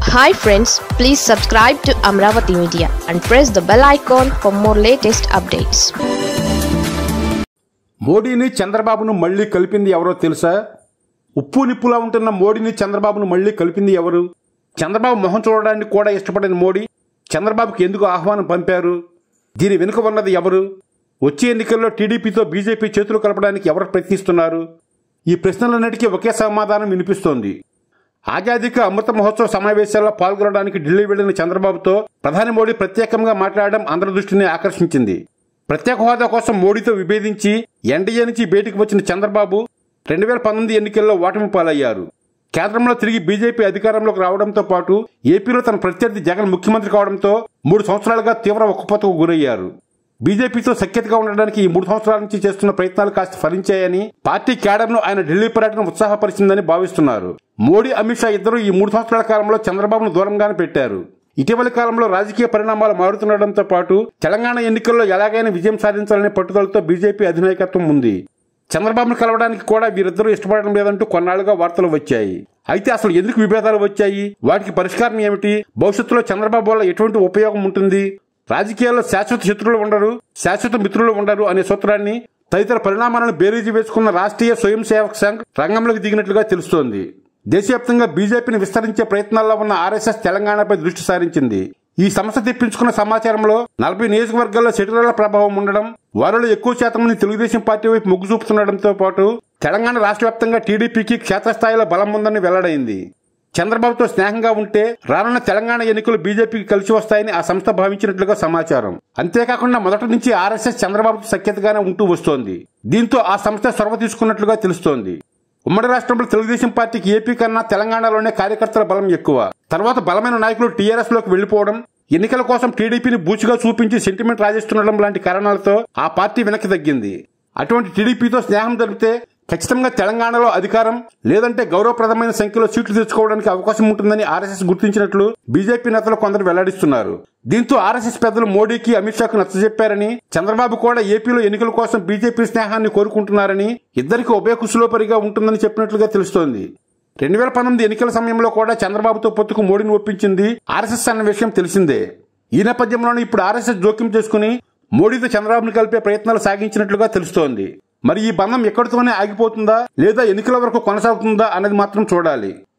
hi friends please subscribe to Amaravati media and press the bell icon for more latest updates మోడీని చంద్రబాబును మళ్ళీ కలిపింది ఎవరో తెలుసా ఉప్పు నిప్పులా ఉంటున్న మోడీని చంద్రబాబును మళ్ళీ కలిపింది ఎవరు చంద్రబాబు మొహం చూడడానికి కూడా ఇష్టపడిన మోడీ చంద్రబాబుకి ఎందుకు ఆహ్వానం పంపారు దీని వెనుక ఉన్నది ఎవరు వచ్చే ఎన్నికల్లో టీడీపీతో బీజేపీ చేతులు కలపడానికి ఎవరు ప్రయత్నిస్తున్నారు ఈ ప్రశ్నలన్నిటికీ ఒకే సమాధానం వినిపిస్తోంది ఆజాదీక అమృత మహోత్సవ సమావేశాల్లో పాల్గొనడానికి ఢిల్లీ వెళ్లిన చంద్రబాబుతో ప్రధాని మోడీ ప్రత్యేకంగా మాట్లాడడం అందరి దృష్టిని ఆకర్షించింది ప్రత్యేక హోదా కోసం మోడీతో విభేదించి ఎన్డీఏ నుంచి బయటికి వచ్చిన చంద్రబాబు రెండు వేల పంతొమ్మిది ఎన్నికల్లో ఓటమి పాలయ్యారు కేంద్రంలో తిరిగి బీజేపీ అధికారంలోకి రావడంతో పాటు ఏపీలో తన ప్రత్యర్థి జగన్ ముఖ్యమంత్రి కావడంతో మూడు సంవత్సరాలుగా తీవ్ర ఉక్కుపోతకు గురయ్యారు బీజేపీతో సఖ్యతగా ఉండడానికి ఈ మూడు సంవత్సరాల నుంచి చేస్తున్న ప్రయత్నాలు కాస్త ఫలించాయని పార్టీ క్యాడర్ను ఆయన ఢిల్లీ పర్యటన ఉత్సాహపరిచిందని భావిస్తున్నారు మోడీ అమిత్ షా ఇద్దరు ఈ మూడు సంవత్సరాల కాలంలో చంద్రబాబును దూరంగానే పెట్టారు ఇటీవలి కాలంలో రాజకీయ పరిణామాలు మారుతుండటంతో పాటు తెలంగాణ ఎన్నికల్లో ఎలాగైనా విజయం సాధించాలనే పట్టుదలతో బీజేపీ అధినాయకత్వం ఉంది చంద్రబాబును కలవడానికి కూడా వీరిద్దరూ ఇష్టపడడం లేదంటూ కొన్నాళ్లుగా వార్తలు వచ్చాయి అయితే అసలు ఎందుకు విభేదాలు వచ్చాయి వాటికి పరిష్కారం ఏమిటి భవిష్యత్తులో చంద్రబాబు వల్ల ఎటువంటి ఉపయోగం ఉంటుంది రాజకీయాల్లో శాశ్వత శత్రువులు ఉండరు శాశ్వత మిత్రులు ఉండరు అనే సూత్రాన్ని తదితర పరిణామాలను బేరీజు వేసుకున్న రాష్ట్రీయ స్వయం సేవక్ సంఘ్ రంగంలోకి దిగినట్లుగా తెలుస్తోంది దేశవ్యాప్తంగా బీజేపీని విస్తరించే ప్రయత్నాల్లో ఉన్న ఆర్ఎస్ఎస్ తెలంగాణపై దృష్టి సారించింది ఈ సంస్థ తెప్పించుకున్న సమాచారంలో నలభై నియోజకవర్గాల్లో సెటిలర్ల ప్రభావం ఉండడం వారిలో ఎక్కువ శాతం మంది తెలుగుదేశం పార్టీ వైపు మొగ్గు చూపుతుండటంతో పాటు తెలంగాణ రాష్ట్ర వ్యాప్తంగా టీడీపీకి క్షేత్రస్థాయిలో బలం ఉందని వెల్లడైంది చంద్రబాబుతో స్నేహంగా ఉంటే రానున్న తెలంగాణ ఎన్నికలు బీజేపీకి కలిసి వస్తాయని ఆ సంస్థ భావించినట్లుగా సమాచారం అంతేకాకుండా మొదటి నుంచి ఆర్ఎస్ఎస్ చంద్రబాబుతో సఖ్యతగానే ఉంటూ వస్తోంది దీంతో ఆ సంస్థ చొరవ తీసుకున్నట్లుగా తెలుస్తోంది ఉమ్మడి రాష్ట్రంలో తెలుగుదేశం పార్టీకి ఏపీ కన్నా తెలంగాణలోనే కార్యకర్తల బలం ఎక్కువ తర్వాత బలమైన నాయకులు టీఆర్ఎస్ లోకి వెళ్లిపోవడం ఎన్నికల కోసం టీడీపీని బూచిగా చూపించి సెంటిమెంట్ రాజేస్తుండడం లాంటి కారణాలతో ఆ పార్టీ వెనక్కి తగ్గింది అటువంటి టీడీపీతో స్నేహం జరిపితే ఖచ్చితంగా తెలంగాణలో అధికారం లేదంటే గౌరవప్రదమైన సంఖ్యలో సీట్లు తెచ్చుకోవడానికి అవకాశం ఉంటుందని ఆర్ఎస్ఎస్ గుర్తించినట్లు బీజేపీ నేతలు కొందరు వెల్లడిస్తున్నారు దీంతో ఆర్ఎస్ఎస్ పెద్దలు మోడీకి అమిత్ షాకు నచ్చజెప్పారని చంద్రబాబు కూడా ఏపీలో ఎన్నికల కోసం బీజేపీ స్నేహాన్ని కోరుకుంటున్నారని ఇద్దరికి ఉభయ కుశలోపరిగా ఉంటుందని చెప్పినట్లుగా తెలుస్తోంది రెండు వేల పంతొమ్మిది ఎన్నికల సమయంలో కూడా చంద్రబాబుతో పొత్తుకు మోడీని ఒప్పించింది ఆర్ఎస్ఎస్ అన్న విషయం తెలిసిందే ఈ నేపథ్యంలోనే ఇప్పుడు ఆర్ఎస్ఎస్ జోక్యం చేసుకుని మోడీతో చంద్రబాబును కలిపే ప్రయత్నాలు సాగించినట్లుగా తెలుస్తోంది మరి ఈ బంధం ఎక్కడితోనే ఆగిపోతుందా లేదా ఎన్నికల వరకు కొనసాగుతుందా అనేది మాత్రం చూడాలి